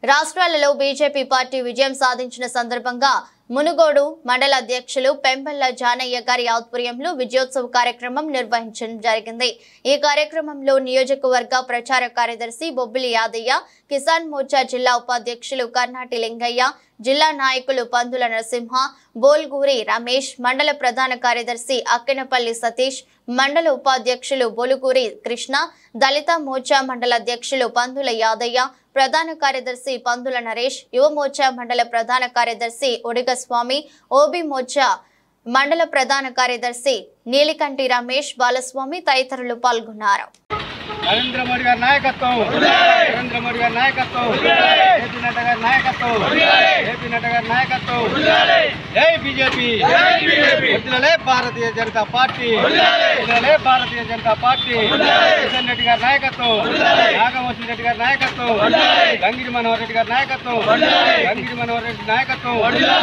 రాష్ట్రాలలో BJP party విజయం సాధించిన సందర్భంగా మునుగోడు మండల అధ్యక్షులు పెంపల్ల జానయ్య గారి ఆధ్వర్యంలో విజయోత్సవ కార్యక్రమం నిర్వహించడం జరిగింది ఈ కార్యక్రమంలో నియోజకవర్గ ప్రచార కార్యదర్శి బొబ్బిలి యాదయ్య కిసాన్ మోర్చా జిల్లా ఉపాధ్యక్షులు కర్నాటి లింగయ్య జిల్లా నాయకులు పందుల నరసింహ బోల్గూరి రమేష్ మండల ప్రధాన కార్యదర్శి అక్కినపల్లి సతీష్ మండల ఉపాధ్యక్షులు బొలుగూరి కృష్ణ దళిత మోర్చా మండల అధ్యక్షులు పందుల యాదయ్య ప్రధాన కార్యదర్శి పందుల నరేష్ యువ మోర్చా మండల ప్రధాన కార్యదర్శి ఒడిగస్వామి ఓబీ మోర్చా మండల ప్రధాన కార్యదర్శి నీలికంటి రమేష్ బాలస్వామి తదితరులు పాల్గొన్నారు నరేంద్ర మోడీ గారి నాయకత్వం నరేంద్ర మోడీ గారి నాయకత్వం ఏపీ నడ్డా గారి నాయకత్వం ఏపీ నడ్డా గారి నాయకత్వం జై బీజేపీ వదిలలే భారతీయ జనతా పార్టీ వదిలలే భారతీయ జనతా పార్టీ కిషన్ రెడ్డి గారి నాయకత్వం నాగమోహన్ రెడ్డి గారి నాయకత్వం గంగిరి మనోహర్ రెడ్డి గారి నాయకత్వం గంగిరి మనోహర్ రెడ్డి నాయకత్వం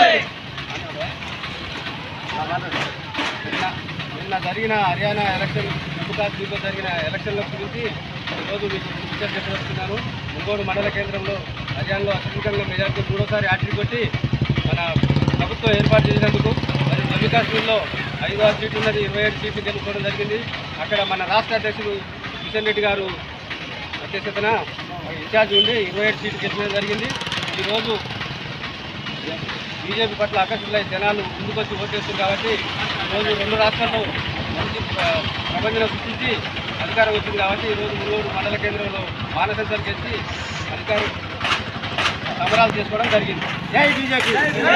నిన్న నిన్న జరిగిన హర్యానా ఎలక్షన్ జమ్మూ జరిగిన ఎలక్షన్ల గురించి ఈరోజు మీకు విచారణ చెప్పదలుచుకున్నాను మునుగోడు మండల కేంద్రంలో హర్యానాలో అత్యధికంగా మెజార్టీ మూడోసారి హ్యాట్రిక్ కొట్టి మన ప్రభుత్వం ఏర్పాటు చేసినందుకు మరి జమ్మూ కాశ్మీర్లో ఐదు ఆరు సీట్లు ఉన్నది ఇరవై ఏడు సీట్లు గెలుచుకోవడం జరిగింది అక్కడ మన రాష్ట్ర అధ్యక్షుడు కిషన్ రెడ్డి గారు అధ్యక్షతన ఇన్ఛార్జ్ ఉండి ఇరవై ఏడు సీట్లు గెలిచడం జరిగింది ఈరోజు బీజేపీ పట్ల ఆకర్షితులై జనాలు ముందుకొచ్చి ఓటేస్తారు కాబట్టి ఈరోజు రెండు రాష్ట్రాల్లో మంచి ప్ర- ప్రపంచం సృష్టించి అధికారం వచ్చింది కాబట్టి ఈరోజు మునుగోడు మండల కేంద్రంలో మానసంతలు గెలిచి అధికారం సంబరాలు చేసుకోవడం జరిగింది జై బీజేపీ